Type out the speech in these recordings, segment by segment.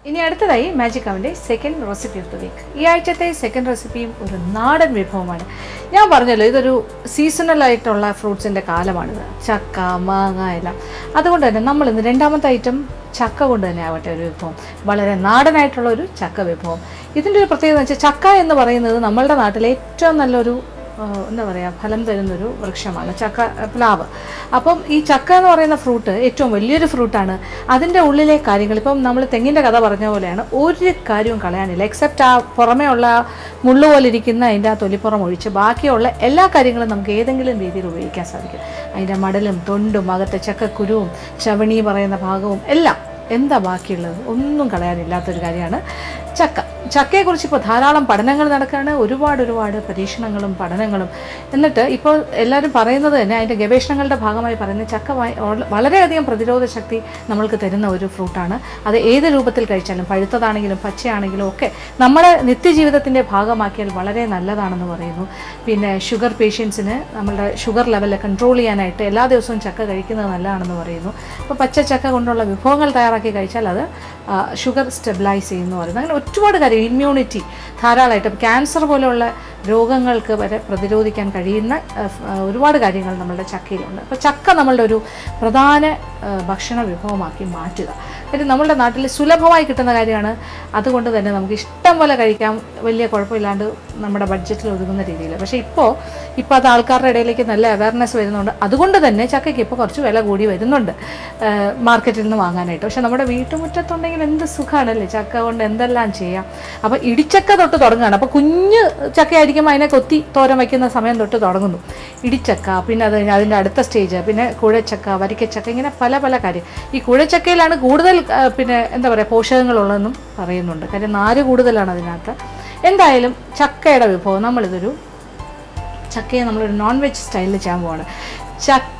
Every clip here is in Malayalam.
ഇനി അടുത്തതായി മാജിക് അവൻ്റെ second recipe of the week ഈ ആഴ്ചത്തെ സെക്കൻഡ് റെസിപ്പിയും ഒരു നാടൻ വിഭവമാണ് ഞാൻ പറഞ്ഞല്ലോ ഇതൊരു സീസണൽ ആയിട്ടുള്ള ഫ്രൂട്ട്സിൻ്റെ കാലമാണിത് ചക്ക മാങ്ങ എല്ലാം അതുകൊണ്ട് തന്നെ നമ്മൾ ഇന്ന് രണ്ടാമത്തെ ഐറ്റം ചക്ക കൊണ്ട് തന്നെ ആവട്ടെ ഒരു വിഭവം വളരെ നാടനായിട്ടുള്ള ഒരു ചക്ക വിഭവം ഇതിൻ്റെ ഒരു പ്രത്യേകത എന്ന് വെച്ചാൽ ചക്ക എന്ന് പറയുന്നത് നമ്മളുടെ നാട്ടിലെ ഏറ്റവും നല്ലൊരു ആ, എന്താ പറയുക ഫലം തരുന്നൊരു വൃക്ഷമാണ് ചക്ക പ്ലാവ് അപ്പം ഈ ചക്ക എന്ന് പറയുന്ന ഫ്രൂട്ട് ഏറ്റവും വലിയൊരു ഫ്രൂട്ടാണ് അതിൻ്റെ ഉള്ളിലെ കാര്യങ്ങൾ ഇപ്പം നമ്മൾ തെങ്ങിൻ്റെ കഥ പറഞ്ഞ പോലെയാണ് ഒരു കാര്യവും കളയാനില്ല എക്സെപ്റ്റ് ആ പുറമേ ഉള്ള ആ മുള്ളു പോലെ ഇരിക്കുന്ന അതിൻ്റെ ആ തൊലിപ്പുറം ഒഴിച്ച് ബാക്കിയുള്ള എല്ലാ കാര്യങ്ങളും നമുക്ക് ഏതെങ്കിലും രീതിയിൽ ഉപയോഗിക്കാൻ സാധിക്കും അതിൻ്റെ മടലും തൊണ്ടും അകത്തെ ചക്കക്കുരുവും ചവണി പറയുന്ന ഭാഗവും എല്ലാം എന്താ ബാക്കിയുള്ളത് ഒന്നും കളയാനില്ലാത്തൊരു കാര്യമാണ് ചക്ക ചക്കയെക്കുറിച്ച് ഇപ്പോൾ ധാരാളം പഠനങ്ങൾ നടക്കുകയാണ് ഒരുപാട് ഒരുപാട് പരീക്ഷണങ്ങളും പഠനങ്ങളും എന്നിട്ട് ഇപ്പോൾ എല്ലാവരും പറയുന്നത് തന്നെ അതിൻ്റെ ഗവേഷണങ്ങളുടെ ഭാഗമായി പറയുന്നത് ചക്ക വ- വള- വളരെയധികം പ്രതിരോധ ശക്തി നമ്മൾക്ക് തരുന്ന ഒരു ഫ്രൂട്ടാണ് അത് ഏത് രൂപത്തിൽ കഴിച്ചാലും പഴുത്തതാണെങ്കിലും പച്ചയാണെങ്കിലും ഒക്കെ നമ്മുടെ നിത്യജീവിതത്തിൻ്റെ ഭാഗമാക്കിയാൽ വളരെ നല്ലതാണെന്ന് പറയുന്നു പിന്നെ ഷുഗർ പേഷ്യൻസിന് നമ്മളുടെ ഷുഗർ ലെവൽ കൺട്രോൾ ചെയ്യാനായിട്ട് എല്ലാ ദിവസവും ചക്ക കഴിക്കുന്നത് നല്ലതാണെന്ന് പറയുന്നു അപ്പോൾ പച്ച ചക്ക കൊണ്ടുള്ള വിഭവങ്ങൾ തയ്യാറാക്കി കഴിച്ചാൽ അത് ആ, ഷുഗർ സ്റ്റെബിലൈസ് ചെയ്യുന്നു പറയുന്നു അങ്ങനെ ഒരുപാട് കാര്യം ഇമ്മ്യൂണിറ്റി ധാരാളമായിട്ട് ഇപ്പം ക്യാൻസർ പോലെയുള്ള രോഗങ്ങൾക്ക് വരെ പ്രതിരോധിക്കാൻ കഴിയുന്ന ആ, ഫ്- ആ, ഒരുപാട് കാര്യങ്ങൾ നമ്മളുടെ ചക്കയിലുണ്ട് അപ്പോൾ ചക്ക നമ്മളുടെ ഒരു പ്രധാന ആ, ഭക്ഷണ വിഭവമാക്കി മാറ്റുക കാര്യം നമ്മളുടെ നാട്ടിൽ സുലഭമായി കിട്ടുന്ന കാര്യമാണ് അതുകൊണ്ട് തന്നെ നമുക്ക് ഇഷ്ടം പോലെ കഴിക്കാം വലിയ കുഴപ്പമില്ലാണ്ട് നമ്മുടെ ബഡ്ജറ്റിൽ ഒതുങ്ങുന്ന രീതിയിൽ പക്ഷേ ഇപ്പോൾ ഇപ്പോൾ അത് ആൾക്കാരുടെ ഇടയിലേക്ക് നല്ല അവയർനെസ് വരുന്നുണ്ട് അതുകൊണ്ട് തന്നെ ചക്കയ്ക്ക് ഇപ്പോൾ കുറച്ച് വില കൂടി വരുന്നുണ്ട് ആ, മാർക്കറ്റിൽ നിന്ന് വാങ്ങാനായിട്ട് പക്ഷേ നമ്മുടെ വീട്ടുമുറ്റത്തുണ്ടെങ്കിൽ എന്ത് സുഖമാണല്ലേ ചക്ക കൊണ്ട് എന്തെല്ലാം ചെയ്യാം അപ്പോൾ ഇടിച്ചക്ക തൊട്ട് തുടങ്ങുകയാണ് അപ്പോൾ കുഞ്ഞ് ചക്കയായിരിക്കും അതിനെ കൊത്തി തോരൻ വയ്ക്കുന്ന സമയം തൊട്ട് തുടങ്ങുന്നു ഇടിച്ചക്ക പിന്നെ അത് കഴിഞ്ഞ് അതിൻ്റെ അടുത്ത സ്റ്റേജ് പിന്നെ കുഴച്ചക്ക വരിക്കച്ചക്ക ഇങ്ങനെ പല പല കാര്യം ഈ കുഴച്ചക്കയിലാണ് കൂടുതൽ ആ, പിന്നെ എന്താ പറയുക പോഷകങ്ങളുള്ളതെന്നും പറയുന്നുണ്ട് കാര്യം നാര് കൂടുതലാണ് അതിനകത്ത് എന്തായാലും ചക്കയുടെ വിഭവം നമ്മളിതൊരു ചക്കയെ നമ്മളൊരു നോൺ വെജ് സ്റ്റൈലിൽ ചെയ്യാൻ പോവാണ് ചക്ക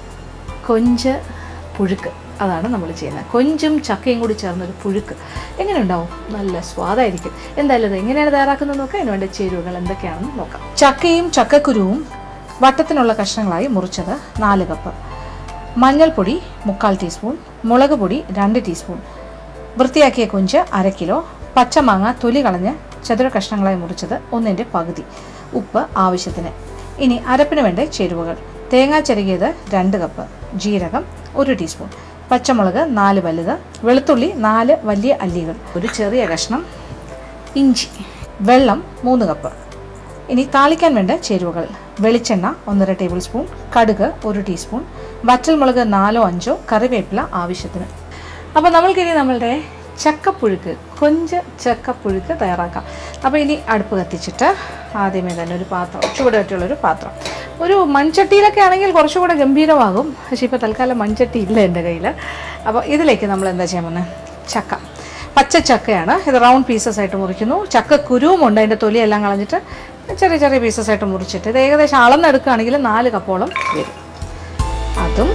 കൊഞ്ച് പുഴുക്ക് അതാണ് നമ്മൾ ചെയ്യുന്നത് കൊഞ്ചും ചക്കയും കൂടി ചേർന്നൊരു പുഴുക്ക് എങ്ങനെ ഉണ്ടാവും നല്ല സ്വാദായിരിക്കും എന്തായാലും ഇത് എങ്ങനെയാണ് തയ്യാറാക്കുന്നത് നോക്കാം അതിന് വേണ്ട ചേരുവകൾ എന്തൊക്കെയാണെന്ന് നോക്കാം ചക്കയും ചക്കക്കുരുവും വട്ടത്തിനുള്ള കഷ്ണങ്ങളായി മുറിച്ചത് നാല് കപ്പ് മഞ്ഞൾപ്പൊടി മുക്കാൽ ടീസ്പൂൺ മുളക് പൊടി രണ്ട് ടീസ്പൂൺ വൃത്തിയാക്കിയ കൊഞ്ച് അര കിലോ പച്ചമാങ്ങ തൊലി കളഞ്ഞ് ചതുര കഷ്ണങ്ങളായി മുറിച്ചത് ഒന്നിൻ്റെ പകുതി ഉപ്പ് ആവശ്യത്തിന് ഇനി അരപ്പിന് വേണ്ട ചേരുവകൾ തേങ്ങ ചിരകിയത് രണ്ട് കപ്പ് ജീരകം ഒരു ടീസ്പൂൺ പച്ചമുളക് നാല് വലുത് വെളുത്തുള്ളി നാല് വലിയ അല്ലികൾ ഒരു ചെറിയ കഷ്ണം ഇഞ്ചി വെള്ളം മൂന്ന് കപ്പ് ഇനി താളിക്കാൻ വേണ്ട ചേരുവകൾ വെളിച്ചെണ്ണ ഒന്നര ടേബിൾ സ്പൂൺ കടുക് ഒരു ടീസ്പൂൺ വറ്റൽമുളക് നാലോ അഞ്ചോ കറിവേപ്പില ആവശ്യത്തിന് അപ്പോൾ നമ്മൾക്കിനി നമ്മളുടെ ചക്കപ്പുഴുക്ക് കൊഞ്ച് ചക്കപ്പുഴുക്ക് തയ്യാറാക്കാം അപ്പോൾ ഇനി അടുപ്പ് കത്തിച്ചിട്ട് ആദ്യമേ തന്നെ ഒരു പാത്രം ചൂടായിട്ടുള്ളൊരു പാത്രം ഒരു മൺചട്ടിയിലൊക്കെ ആണെങ്കിൽ കുറച്ചുകൂടെ ഗംഭീരമാകും പക്ഷേ ഇപ്പോൾ തൽക്കാലം മൺചട്ടി ഇല്ല എൻ്റെ കയ്യിൽ അപ്പോൾ ഇതിലേക്ക് നമ്മൾ എന്താ ചെയ്യാൻ പോകുന്നത് ചക്ക പച്ച ചക്കയാണ് ഇത് റൗണ്ട് പീസസ് ആയിട്ട് മുറിക്കുന്നു ചക്ക കുരുവും ഉണ്ട് അതിൻ്റെ തൊലിയെല്ലാം കളഞ്ഞിട്ട് ചെറിയ ചെറിയ പീസസ് ആയിട്ട് മുറിച്ചിട്ട് ഇത് ഏകദേശം അളന്നെടുക്കുകയാണെങ്കിൽ നാല് കപ്പോളം വരും അതും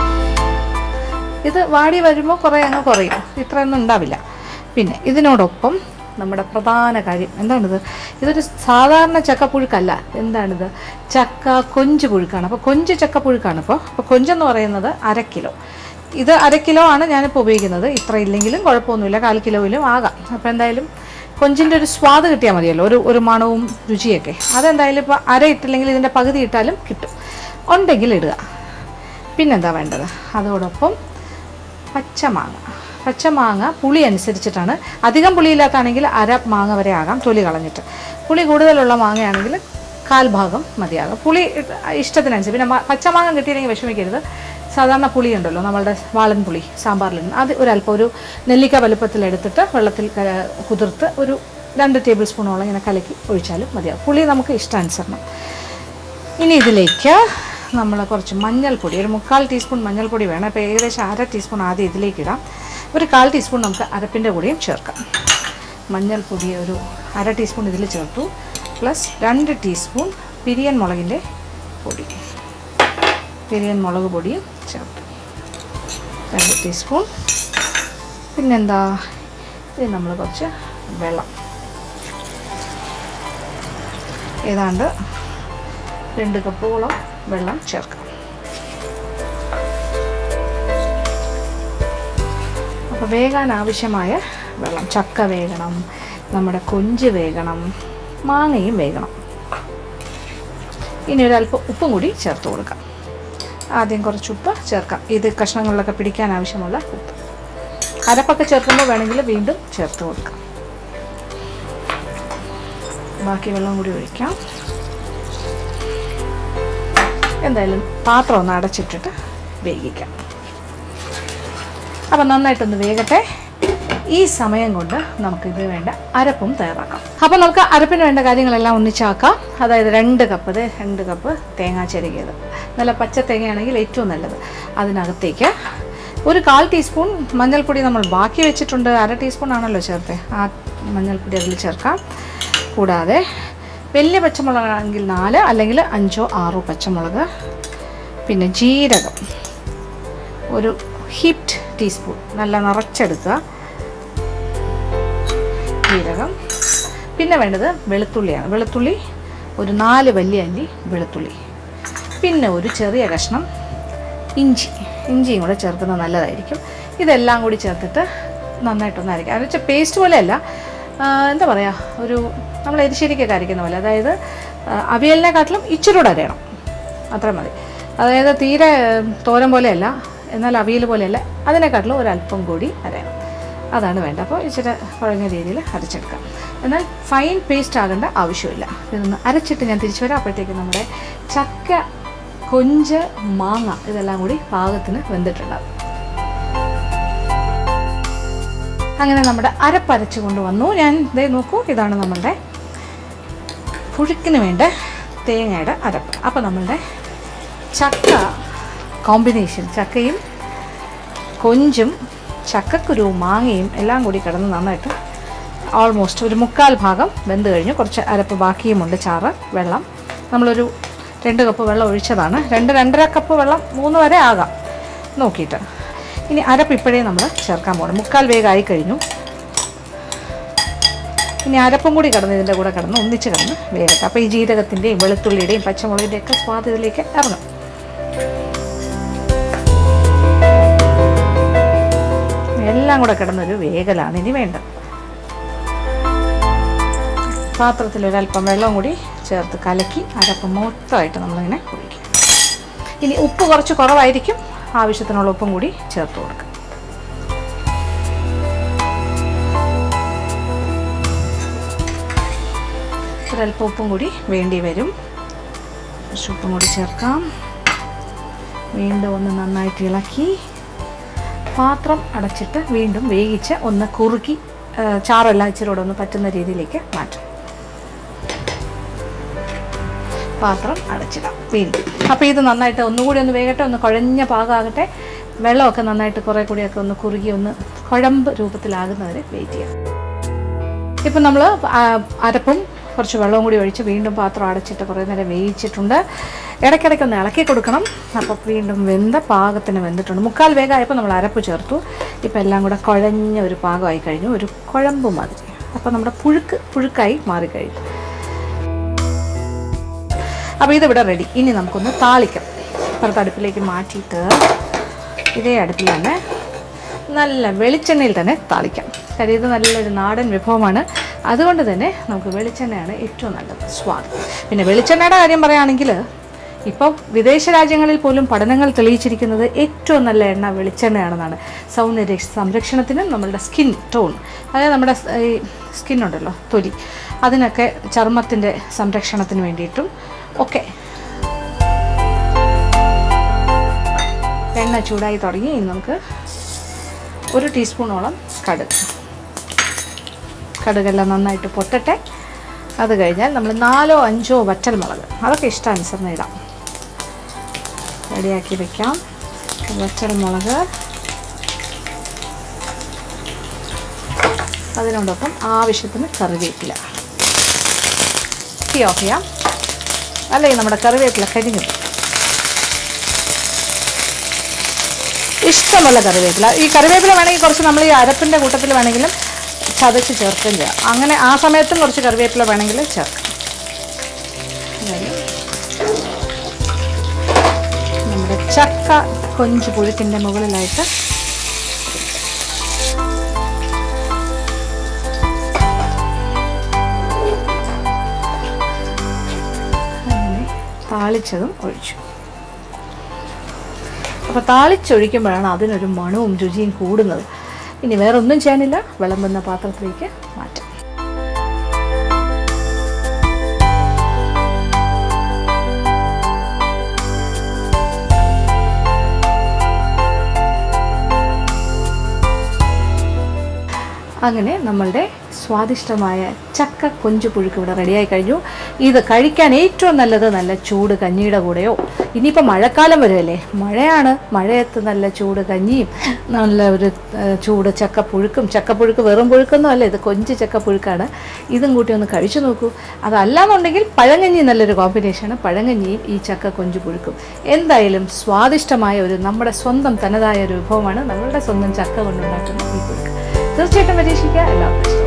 ഇത് വാടി വരുമ്പോൾ കുറേ അങ്ങ് കുറയും ഇത്രയൊന്നും ഉണ്ടാവില്ല പിന്നെ ഇതിനോടൊപ്പം നമ്മുടെ പ്രധാന കാര്യം എന്താണിത് ഇതൊരു സാധാരണ ചക്കപ്പുഴുക്കല്ല എന്താണിത് ചക്ക കൊഞ്ച് പുഴുക്കാണ് അപ്പോൾ കൊഞ്ച് ചക്കപ്പുഴുക്കാണ് ഇപ്പോൾ അപ്പോൾ കൊഞ്ചെന്ന് പറയുന്നത് അര കിലോ ഇത് അര കിലോ ആണ് ഞാനിപ്പോൾ ഉപയോഗിക്കുന്നത് ഇത്ര ഇല്ലെങ്കിലും കുഴപ്പമൊന്നുമില്ല കാൽ കിലോയിലും ആകാം അപ്പോൾ എന്തായാലും കൊഞ്ചിൻ്റെ ഒരു സ്വാദ് കിട്ടിയാൽ മതിയല്ലോ ഒരു ഒരു മണവും രുചിയൊക്കെ അതെന്തായാലും ഇപ്പോൾ അര ഇട്ടില്ലെങ്കിൽ ഇതിൻ്റെ പകുതി ഇട്ടാലും കിട്ടും ഉണ്ടെങ്കിൽ ഇടുക പിന്നെന്താ വേണ്ടത് അതോടൊപ്പം പച്ചമാങ്ങ പച്ചമാങ്ങ പുളി അനുസരിച്ചിട്ടാണ് അധികം പുളിയില്ലാത്താണെങ്കിൽ അര മാങ്ങ വരെ ആകാം തൊലി കളഞ്ഞിട്ട് പുളി കൂടുതലുള്ള മാങ്ങയാണെങ്കിൽ കാൽ ഭാഗം മതിയാകും പുളി ഇട്ട് ഇഷ്ടത്തിനനുസരിച്ച് പിന്നെ മ- പച്ചമാങ്ങ കിട്ടിയില്ലെങ്കിൽ വിഷമിക്കരുത് സാധാരണ പുളി ഉണ്ടല്ലോ നമ്മളുടെ വാളൻ പുളി സാമ്പാറിലിടുന്ന അത് ഒരല്പം ഒരു നെല്ലിക്ക വലുപ്പത്തിൽ എടുത്തിട്ട് വെള്ളത്തിൽ ക- കുതിർത്ത് ഒരു രണ്ട് ടേബിൾ സ്പൂണോളം ഇങ്ങനെ കലക്കി ഒഴിച്ചാലും മതിയാകും പുളി നമുക്ക് ഇഷ്ടാനുസരണം ഇനി ഇതിലേക്ക് നമ്മൾ കുറച്ച് മഞ്ഞൾപ്പൊടി ഒരു മുക്കാൽ ടീസ്പൂൺ മഞ്ഞൾപ്പൊടി വേണം അപ്പോൾ ഏകദേശം അര ടീസ്പൂൺ ആദ്യം ഇതിലേക്ക് ഇടാം ഒരു കാൽ ടീസ്പൂൺ നമുക്ക് അരപ്പിൻ്റെ കൂടെയും ചേർക്കാം മഞ്ഞൾപ്പൊടി ഒരു അര ടീസ്പൂൺ ഇതിൽ ചേർത്തു പ്ലസ് രണ്ട് ടീസ്പൂൺ പിരിയൻ മുളകിൻ്റെ പൊടി പിരിയൻ മുളക് പൊടിയും ചേർത്തു രണ്ട് ടീസ്പൂൺ പിന്നെന്താ ഇത് നമ്മൾ കുറച്ച് വെള്ളം ഏതാണ്ട് രണ്ട് കപ്പോളം വെള്ളം ചേർക്കാം അപ്പോൾ വേകാൻ ആവശ്യമായ വെള്ളം ചക്ക വേകണം നമ്മുടെ കൊഞ്ച് വേകണം മാങ്ങയും വേകണം ഇനി ഒരല്പം ഉപ്പും കൂടി ചേർത്ത് കൊടുക്കാം ആദ്യം കുറച്ച് ഉപ്പ് ചേർക്കാം ഇത് കഷ്ണങ്ങളിലൊക്കെ പിടിക്കാൻ ആവശ്യമുള്ള ഉപ്പ് അരപ്പൊക്കെ ചേർക്കുമ്പോൾ വേണമെങ്കിൽ വീണ്ടും ചേർത്ത് കൊടുക്കാം ബാക്കി വെള്ളം കൂടി ഒഴിക്കാം എന്തായാലും പാത്രം ഒന്ന് അടച്ചിട്ടിട്ട് വേവിക്കാം അപ്പം നന്നായിട്ടൊന്ന് വേഗട്ടെ ഈ സമയം കൊണ്ട് നമുക്കിത് വേണ്ട അരപ്പും തയ്യാറാക്കാം അപ്പം നമുക്ക് അരപ്പിന് വേണ്ട കാര്യങ്ങളെല്ലാം ഒന്നിച്ചാക്കാം അതായത് രണ്ട് കപ്പ് ഇത് രണ്ട് കപ്പ് തേങ്ങ ചിരകിയത് നല്ല പച്ച തേങ്ങയാണെങ്കിൽ ഏറ്റവും നല്ലത് അതിനകത്തേക്ക് ഒരു കാൽ ടീസ്പൂൺ മഞ്ഞൾപ്പൊടി നമ്മൾ ബാക്കി വെച്ചിട്ടുണ്ട് അര ടീസ്പൂൺ ആണല്ലോ ചേർത്തേ ആ മഞ്ഞൾപ്പൊടി അതിൽ ചേർക്കാം കൂടാതെ വലിയ പച്ചമുളകാണെങ്കിൽ നാല് അല്ലെങ്കിൽ അഞ്ചോ ആറോ പച്ചമുളക് പിന്നെ ജീരകം ഒരു ഹിപ്റ്റ് ടീസ്പൂൺ നല്ല നിറച്ചെടുക്കുക ജീരകം പിന്നെ വേണ്ടത് വെളുത്തുള്ളിയാണ് വെളുത്തുള്ളി ഒരു നാല് വലിയ അല്ലി വെളുത്തുള്ളി പിന്നെ ഒരു ചെറിയ കഷ്ണം ഇഞ്ചി ഇഞ്ചിയും കൂടെ ചേർക്കുന്നത് നല്ലതായിരിക്കും ഇതെല്ലാം കൂടി ചേർത്തിട്ട് നന്നായിട്ടൊന്ന് അരയ്ക്കുക അരച്ച പേസ്റ്റ് പോലെയല്ല ആ, എന്താ പറയുക ഒരു നമ്മൾ എരിശ്ശേരിക്കൊക്കെ അരയ്ക്കുന്ന പോലെ അതായത് ആ, അവിയലിനെക്കാട്ടിലും ഇച്ചിരി കൂടെ അരയണം അത്ര മതി അതായത് തീരെ ഉം, തോരൻ പോലെയല്ല എന്നാൽ അവിയൽ പോലെയല്ല അതിനെക്കാട്ടിലും ഒരല്പം കൂടി അരയണം അതാണ് വേണ്ടത് അപ്പോൾ ഇച്ചിരി കുഴഞ്ഞ രീതിയിൽ അരച്ചെടുക്കാം എന്നാൽ ഫൈൻ പേസ്റ്റ് ആകേണ്ട ആവശ്യമില്ല ഇതൊന്ന് അരച്ചിട്ട് ഞാൻ തിരിച്ചു വരാം അപ്പോഴത്തേക്ക് നമ്മുടെ ചക്ക കൊഞ്ച് മാങ്ങ ഇതെല്ലാം കൂടി പാകത്തിന് വെന്തിട്ടുണ്ടാകും അങ്ങനെ നമ്മുടെ അരപ്പരച്ച് കൊണ്ടുവന്നു ഞാൻ ഇതേ നോക്കൂ ഇതാണ് നമ്മളുടെ പുഴുക്കിന് വേണ്ട തേങ്ങയുടെ അരപ്പ് അപ്പോൾ നമ്മളുടെ ചക്ക കോമ്പിനേഷൻ ചക്കയും കൊഞ്ചും ചക്കക്കുരുവും മാങ്ങയും എല്ലാം കൂടി കിടന്ന് നന്നായിട്ട് ഓൾമോസ്റ്റ് ഒരു മുക്കാൽ ഭാഗം വെന്ത് കഴിഞ്ഞു കുറച്ച് അരപ്പ് ബാക്കിയുമുണ്ട് ചാറ് വെള്ളം നമ്മളൊരു രണ്ട് കപ്പ് വെള്ളം ഒഴിച്ചതാണ് രണ്ട് രണ്ടര കപ്പ് വെള്ളം മൂന്ന് വരെ ആകാം നോക്കിയിട്ട് ഇനി അരപ്പ് ഇപ്പോഴേ നമ്മൾ ചേർക്കാൻ പോകണം മുക്കാൽ വേഗമായി കഴിഞ്ഞു ഇനി അരപ്പും കൂടി കിടന്ന് ഇതിൻ്റെ കൂടെ കിടന്ന് ഒന്നിച്ച് കിടന്ന് വേഗത്തെ അപ്പോൾ ഈ ജീരകത്തിൻ്റെയും വെളുത്തുള്ളിയുടെയും പച്ചമുളകിൻ്റെയും ഒക്കെ സ്വാദ് ഇതിലേക്ക് ഇറങ്ങും എല്ലാം കൂടെ കിടന്നൊരു വേഗലാണ് ഇനി വേണ്ടത് പാത്രത്തിൽ ഒരല്പം വെള്ളം കൂടി ചേർത്ത് കലക്കി അരപ്പ് മൊത്തമായിട്ട് നമ്മളിങ്ങനെ ഒഴിക്കും ഇനി ഉപ്പ് കുറച്ച് കുറവായിരിക്കും ആവശ്യത്തിനുള്ള ഉപ്പും കൂടി ചേർത്ത് കൊടുക്കുക ഒരല്പം ഉപ്പും കൂടി വേണ്ടി വരും കുറച്ച് ഉപ്പും കൂടി ചേർക്കാം വീണ്ടും ഒന്ന് നന്നായിട്ട് ഇളക്കി പാത്രം അടച്ചിട്ട് വീണ്ടും വേവിച്ച് ഒന്ന് കുറുക്കി ആ, ചാറെല്ലാം ഇച്ചിരി കൂടെ ഒന്ന് പറ്റുന്ന രീതിയിലേക്ക് മാറ്റും പാത്രം അടച്ചിടാം വീണ്ടും അപ്പോൾ ഇത് നന്നായിട്ട് ഒന്നുകൂടി ഒന്ന് വേകട്ടെ ഒന്ന് കുഴഞ്ഞ പാകമാകട്ടെ വെള്ളമൊക്കെ നന്നായിട്ട് കുറേ കൂടിയൊക്കെ ഒന്ന് കുറുകി ഒന്ന് കുഴമ്പ് രൂപത്തിലാകുന്നവരെ വെയിറ്റ് ചെയ്യാം ഇപ്പം നമ്മൾ അരപ്പും കുറച്ച് വെള്ളവും കൂടി ഒഴിച്ച് വീണ്ടും പാത്രം അടച്ചിട്ട് കുറേ നേരം വേവിച്ചിട്ടുണ്ട് ഇടയ്ക്കിടയ്ക്ക് ഒന്ന് ഇളക്കി കൊടുക്കണം അപ്പോൾ വീണ്ടും വെന്ത പാകത്തിന് വെന്തിട്ടുണ്ട് മുക്കാൽ വേഗമായപ്പോൾ നമ്മൾ അരപ്പ് ചേർത്തു ഇപ്പം എല്ലാം കൂടെ കുഴഞ്ഞ ഒരു പാകമായി കഴിഞ്ഞു ഒരു കുഴമ്പ് മാതിരി അപ്പോൾ നമ്മുടെ പുഴുക്ക് പുഴുക്കായി മാറിക്കഴിഞ്ഞു അപ്പോൾ ഇതിവിടെ റെഡി ഇനി നമുക്കൊന്ന് താളിക്കാം ഇപ്പുറത്തെ അടുപ്പിലേക്ക് മാറ്റിയിട്ട് ഇതേ അടുപ്പിൽ തന്നെ നല്ല വെളിച്ചെണ്ണയിൽ തന്നെ താളിക്കാം കാര്യം ഇത് നല്ലൊരു നാടൻ വിഭവമാണ് അതുകൊണ്ട് തന്നെ നമുക്ക് വെളിച്ചെണ്ണയാണ് ഏറ്റവും നല്ലത് സ്വാദ് പിന്നെ വെളിച്ചെണ്ണയുടെ കാര്യം പറയുകയാണെങ്കിൽ ഇപ്പോൾ വിദേശ രാജ്യങ്ങളിൽ പോലും പഠനങ്ങൾ തെളിയിച്ചിരിക്കുന്നത് ഏറ്റവും നല്ല എണ്ണ വെളിച്ചെണ്ണയാണെന്നാണ് സൗന്ദര്യ സംരക്ഷണത്തിനും നമ്മളുടെ സ്കിൻ ടോൺ അതായത് നമ്മുടെ സ്- ഈ സ്കിന്നുണ്ടല്ലോ തൊലി അതിനൊക്കെ ചർമ്മത്തിൻ്റെ സംരക്ഷണത്തിന് വേണ്ടിയിട്ടും ഒക്കെ എണ്ണ ചൂടായി തുടങ്ങി ഇനി നമുക്ക് ഒരു ടീസ്പൂണോളം കടുക് കടുകെല്ലാം നന്നായിട്ട് പൊട്ടട്ടെ അത് കഴിഞ്ഞാൽ നമ്മൾ നാലോ അഞ്ചോ വറ്റൽമുളക് അതൊക്കെ ഇഷ്ടാനുസരണം ഇടാം റെഡിയാക്കി വെക്കാം വറ്റൽമുളക് അതിനോടൊപ്പം ആവശ്യത്തിന് കറിവേപ്പില തീ ഓഫ് ചെയ്യാം അല്ലെങ്കിൽ നമ്മുടെ കറിവേപ്പില കരിഞ്ഞു പോകും. ഇഷ്ടമുള്ള കറിവേപ്പില ഈ കറിവേപ്പില വേണമെങ്കിൽ കുറച്ച് നമ്മൾ ഈ അരപ്പിൻ്റെ കൂട്ടത്തിൽ വേണമെങ്കിലും ചതച്ച് ചേർക്കുകയും ചെയ്യാം അങ്ങനെ ആ സമയത്തും കുറച്ച് കറിവേപ്പില വേണമെങ്കിൽ ചേർക്കാം എന്തായാലും നമ്മുടെ ചക്ക കൊഞ്ച് പുഴുക്കിൻ്റെ മുകളിലായിട്ട് താളിച്ചതും ഒഴിച്ചു അപ്പോൾ താളിച്ചൊഴിക്കുമ്പോഴാണ് അതിനൊരു മണവും രുചിയും കൂടുന്നത് ഇനി വേറെ ഒന്നും ചെയ്യാനില്ല വിളമ്പുന്ന പാത്രത്തിലേക്ക് മാറ്റാം അങ്ങനെ നമ്മളുടെ സ്വാദിഷ്ടമായ ചക്ക കൊഞ്ചു പുഴുക്ക് ഇവിടെ റെഡിയായി കഴിഞ്ഞു ഇത് കഴിക്കാൻ ഏറ്റവും നല്ലത് നല്ല ചൂട് കഞ്ഞിയുടെ കൂടെയോ ഇനിയിപ്പോൾ മഴക്കാലം വരുമല്ലേ മഴയാണ് മഴയത്ത് നല്ല ചൂട് കഞ്ഞിയും നല്ല ഒരു ഏഹ്, ചൂട് ചക്കപ്പുഴുക്കും ചക്കപ്പുഴുക്ക് വെറും പുഴുക്കൊന്നും അല്ല ഇത് കൊഞ്ച് ചക്കപ്പുഴുക്കാണ് ഇതും കൂട്ടി ഒന്ന് കഴിച്ചു നോക്കൂ അതല്ലാന്നുണ്ടെങ്കിൽ പഴങ്കഞ്ഞി നല്ലൊരു കോമ്പിനേഷനാണ് പഴങ്കഞ്ഞിയും ഈ ചക്ക കൊഞ്ചു പുഴുക്കും എന്തായാലും സ്വാദിഷ്ടമായ ഒരു നമ്മുടെ സ്വന്തം തനതായ ഒരു വിഭവമാണ് നമ്മളുടെ സ്വന്തം ചക്ക കൊണ്ടുണ്ടാക്കുന്ന ഈ പുഴുക്ക് തീർച്ചയായിട്ടും പരീക്ഷിക്കുക എല്ലാവർക്കും